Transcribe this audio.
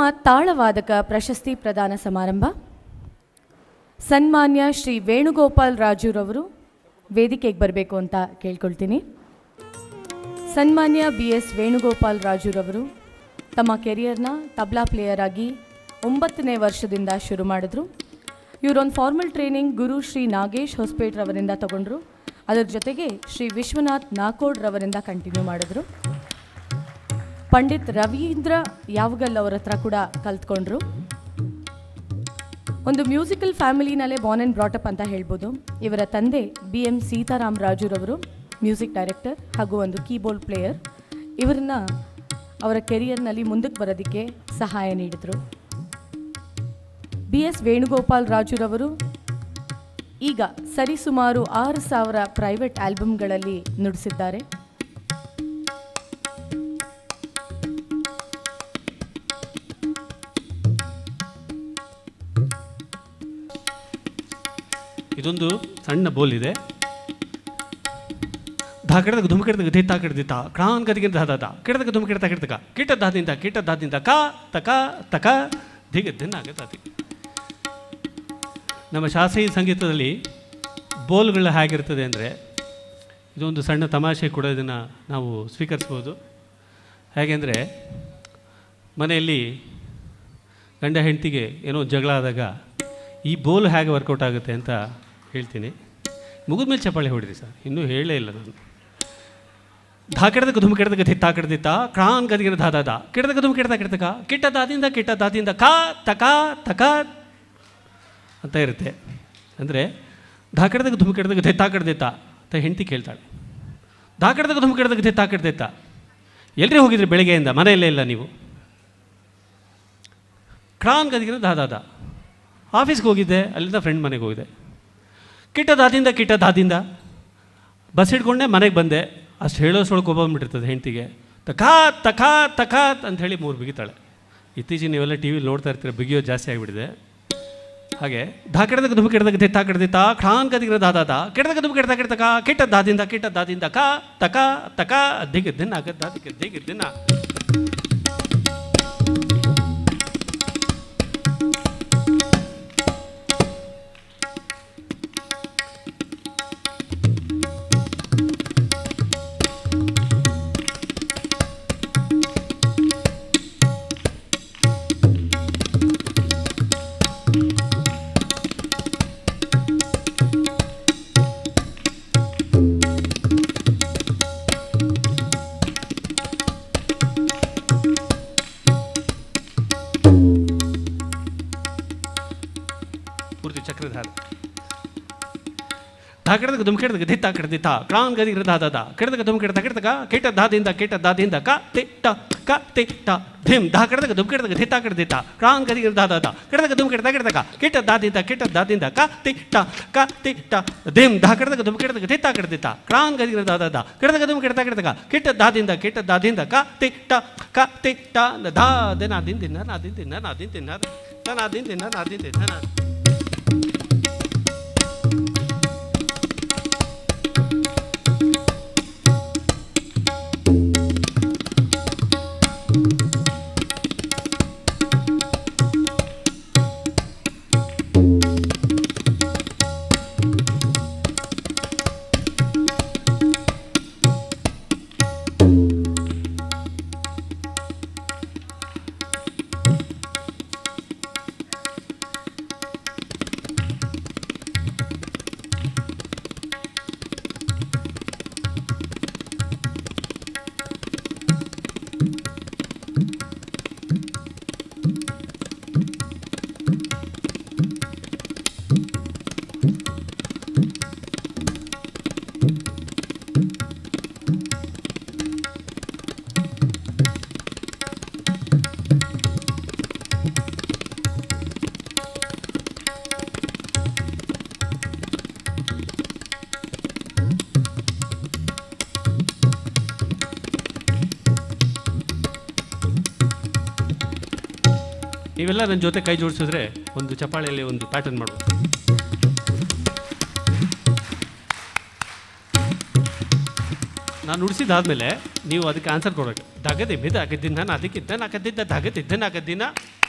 ತಾಳವಾದಕ ಪ್ರಶಸ್ತಿ ಪ್ರದಾನ ಸಮಾರಂಭ ಸನ್ಮಾನ್ಯ ಶ್ರೀ ವೇಣುಗೋಪಾಲ್ ರಾಜುರವರು ವೇದಿಕೆಗೆ ಬರಬೇಕು ಅಂತ ಕೇಳ್ಕೊಳ್ತೀನಿ ಸನ್ಮಾನ್ಯ ಬಿ ಎಸ್ ವೇಣುಗೋಪಾಲ್ ರಾಜುರವರು ತಮ್ಮ ಕೆರಿಯರ್ನ ತಬ್ಲಾ ಪ್ಲೇಯರ್ ಆಗಿ ಒಂಬತ್ತನೇ ವರ್ಷದಿಂದ ಶುರು ಮಾಡಿದ್ರು ಇವರೊಂದು ಫಾರ್ಮಲ್ ಟ್ರೈನಿಂಗ್ ಗುರು ಶ್ರೀ ನಾಗೇಶ್ ಹೊಸಪೇಟ್ ರವರಿಂದ ತಗೊಂಡ್ರು ಅದರ ಜೊತೆಗೆ ಶ್ರೀ ವಿಶ್ವನಾಥ್ ನಾಕೋಡ್ ರವರಿಂದ ಕಂಟಿನ್ಯೂ ಮಾಡಿದ್ರು ಪಂಡಿತ್ ರವೀಂದ್ರ ಯಾವಗಲ್ ಅವರ ಹತ್ರ ಕೂಡ ಕಲ್ತ್ಕೊಂಡ್ರು ಒಂದು ಮ್ಯೂಸಿಕಲ್ ಫ್ಯಾಮಿಲಿನಲ್ಲೇ ಬಾರ್ನ್ ಆ್ಯಂಡ್ ಬ್ರಾಟಪ್ ಅಂತ ಹೇಳ್ಬೋದು ಇವರ ತಂದೆ ಬಿ ಎಂ ಸೀತಾರಾಮ್ ರಾಜುರವರು ಮ್ಯೂಸಿಕ್ ಡೈರೆಕ್ಟರ್ ಹಾಗೂ ಒಂದು ಕೀಬೋರ್ಡ್ ಪ್ಲೇಯರ್ ಇವರನ್ನ ಅವರ ಕೆರಿಯರ್ನಲ್ಲಿ ಮುಂದಕ್ಕೆ ಬರೋದಕ್ಕೆ ಸಹಾಯ ನೀಡಿದರು ಬಿ ಎಸ್ ವೇಣುಗೋಪಾಲ್ ರಾಜುರವರು ಈಗ ಸರಿಸುಮಾರು ಆರು ಸಾವಿರ ಪ್ರೈವೇಟ್ ಆಲ್ಬಮ್ಗಳಲ್ಲಿ ನುಡಿಸಿದ್ದಾರೆ ಇದೊಂದು ಸಣ್ಣ ಬೋಲ್ ಇದೆ ಧಾ ಕೆಡದಾಗ ಧುಮ್ ಕೆಡದಾಗ ಧೇ ತಾ ಕೆಡ್ದಿತ್ತ ಕ್ರಾನ್ ಗದಿಗೆ ಧಾ ಧಾ ಧಾ ಕೆಡದಾಗ ಧುಮ್ ಕೆಡ್ತಾ ಕೆಡ್ತಕ ಕೀಟ ದಾದಿಂದ ಕೀಟ ದಾದಿಂದ ಕಾ ತಕ ತಕ ಧಿಗ ದಿನ ಆಗತ್ತೆ ನಮ್ಮ ಶಾಸ್ತ್ರೀಯ ಸಂಗೀತದಲ್ಲಿ ಬೋಲ್ಗಳು ಹೇಗಿರ್ತದೆ ಅಂದರೆ ಇದೊಂದು ಸಣ್ಣ ತಮಾಷೆ ಕೂಡ ಇದನ್ನು ನಾವು ಸ್ವೀಕರಿಸ್ಬೋದು ಹೇಗೆಂದರೆ ಮನೆಯಲ್ಲಿ ಗಂಡ ಹೆಂಡತಿಗೆ ಏನೋ ಜಗಳ ಆದಾಗ ಈ ಬೋಲ್ ಹೇಗೆ ವರ್ಕೌಟ್ ಆಗುತ್ತೆ ಅಂತ ಹೇಳ್ತೀನಿ ಮುಗಿದ ಮೇಲೆ ಚಪ್ಪಾಳೆ ಹೊಡಿರಿ ಸರ್ ಇನ್ನೂ ಹೇಳೇ ಇಲ್ಲ ನಾನು ಧಾ ಕೆಡದಕ್ಕೆ ಧುಮ್ ಕೆಡದಕ್ಕೆ ಧಿತ್ತಾ ಕೆಡ್ದಿತ್ತ ಕ್ರಾನ್ ಗದಿಗಿನ ಧಾ ಧಾ ಕೆಡದಕ್ಕೆ ಧುಮ್ ಕೆಡ್ತಾ ಕೆಡ್ತಕ ಕಿಟ್ಟ ದಾದಿಂದ ಕಿಟ್ಟ ದಾದಿಂದ ಕಾ ತಕ ತಕ ಅಂತ ಇರುತ್ತೆ ಅಂದರೆ ಧಾ ಕೆಡದಕ್ಕೆ ಧುಮ್ ಕೆಡದಕ್ಕೆ ಧಿತ್ತಾ ಕೆಡ್ದಿತ್ತ ಅಂತ ಹೆಂಡತಿ ಕೇಳ್ತಾಳೆ ಧಾ ಕೆಡದಕ್ಕೆ ಧುಮ್ ಕೆಡದಕ್ಕೆ ಧಿತ್ತಾ ಕೆಡ್ದಿತ್ತ ಎಲ್ರಿ ಹೋಗಿದ್ರಿ ಬೆಳಗ್ಗೆಯಿಂದ ಮನೆಯಲ್ಲೇ ಇಲ್ಲ ನೀವು ಕ್ರಾನ್ ಗದಿಗಿನ ಧಾ ಧಾ ಧಾ ಆಫೀಸ್ಗೆ ಹೋಗಿದ್ದೆ ಅಲ್ಲಿಂದ ಫ್ರೆಂಡ್ ಮನೆಗೆ ಹೋಗಿದ್ದೆ ಕಿಟ್ಟ ದಾದಿಂದ ಕಿಟ್ಟ ದಾದಿಂದ ಬಸ್ ಹಿಡ್ಕೊಂಡೆ ಮನೆಗೆ ಬಂದೆ ಅಷ್ಟು ಹೇಳೋಷ್ಟೊಳಗೆ ಒಬ್ಬಂಬಿಟ್ಟಿರ್ತದೆ ಹೆಂಡ್ತಿಗೆ ತಕಾ ತಕಾ ತಕಾ ಅಂತ ಹೇಳಿ ಮೂರು ಬಿಗಿತಾಳೆ ಇತ್ತೀಚೆಗೆ ನೀವೆಲ್ಲ ಟಿ ವಿಲಿ ನೋಡ್ತಾ ಇರ್ತೀರ ಬಿಗಿಯೋದು ಜಾಸ್ತಿ ಆಗಿಬಿಟ್ಟಿದೆ ಹಾಗೆ ಧಾ ಕೆಡದಾಗ ದುಮ್ ಕೆಡದಾಗ ಧಿತ್ತಾ ಕೆಡ್ದಿತ್ತ ಖಾನ್ ಗದಿಗಿರ ದಾದಾದ ಕೆಡದಾಗ ದುಮ್ ಕೆಡ್ತಾ ಕೆಡ್ತಕ ಕಿಟ್ಟ ದಾದಿಂದ ಕಿಟ್ಟ ದಾದಿಂದ ಕಾ ತಕ ತಕ ದಿಗ ದಿನ ಆಗತ್ತ ದಿಗ ದಿಗ ದಿನ ಪೂರ್ತಿ ಚಕ್ರಧಾರ ಧಾ ಕೆಡದಾಗ ದುಮ್ ಕೆಡದಾಗ ಧಿತ್ತಾ ಕೆಡ್ದಿತ್ತ ಕ್ರಾನ್ ಗದಿಗಿರ ಧಾ ದಾದ ಕೆಡದಾಗ ದುಮ್ ಕೆಡ್ತಾ ಕೆಡ್ತಕ ಕೆಟ್ಟ ದಾದಿಂದ ಕೆಟ್ಟ ದಾದಿಂದ ಕ ತಿ ಟ ಕ ತಿ ಟ ಧಿಮ್ ಧಾ ಕೆಡದಾಗ ದುಮ್ ಕೆಡದಾಗ ಧಿತ್ತಾ ಕೆಡ್ದಿತ್ತ ಕ್ರಾನ್ ಗದಿಗಿರ ಧಾ ದಾದ ಕೆಡದಾಗ ದುಮ್ ಕೆಡ್ತಾ ಕೆಡ್ತಕ ಕೆಟ್ಟ ದಾದಿಂದ ಕೆಟ್ಟ ದಾದಿಂದ ಕ ತಿ ಟ ಕ ತಿ ಟ ಧಿಮ್ ಧಾ ಕೆಡದಾಗ ದುಮ್ ಕೆಡದಾಗ ಧಿತ್ತಾ ಕೆಡ್ದಿತ್ತ ಕ್ರಾನ್ ಗದಿಗಿರ ಧಾ ದಾದ ಕೆಡದಾಗ ದುಮ್ ಕೆಡ್ತಾ ಕೆಡ್ತಕ ಕೆಟ್ಟ ದಾದಿಂದ ಕೆಟ್ಟ ದಾದಿಂದ ಕ ತಿ ಟ ಕ ತಿ ಟ ಧಾ ದಿನ ದಿನ ದಿನ ನಾ ದಿನ ದಿನ ನಾ ದಿನ ದಿನ ನಾ ದಿನ ದಿನ ನಾ ದಿನ ದಿನ ನಾ ನೀವೆಲ್ಲ ನನ್ನ ಜೊತೆ ಕೈ ಜೋಡಿಸಿದ್ರೆ ಒಂದು ಚಪಾಳೆಯಲ್ಲಿ ಒಂದು ಪ್ಯಾಟರ್ನ್ ಮಾಡ್ಬೋದು ನಾನು ನುಡಿಸಿದಾದ್ಮೇಲೆ ನೀವು ಅದಕ್ಕೆ ಆನ್ಸರ್ ಕೊಡಬೇಕು ದಗದಿಮ್ಮಿ ದಗದಿನ ಅದಕ್ಕಿದ್ದ ನಗದಿದ್ದ ದಗದಿದ್ದ ನಗದಿನ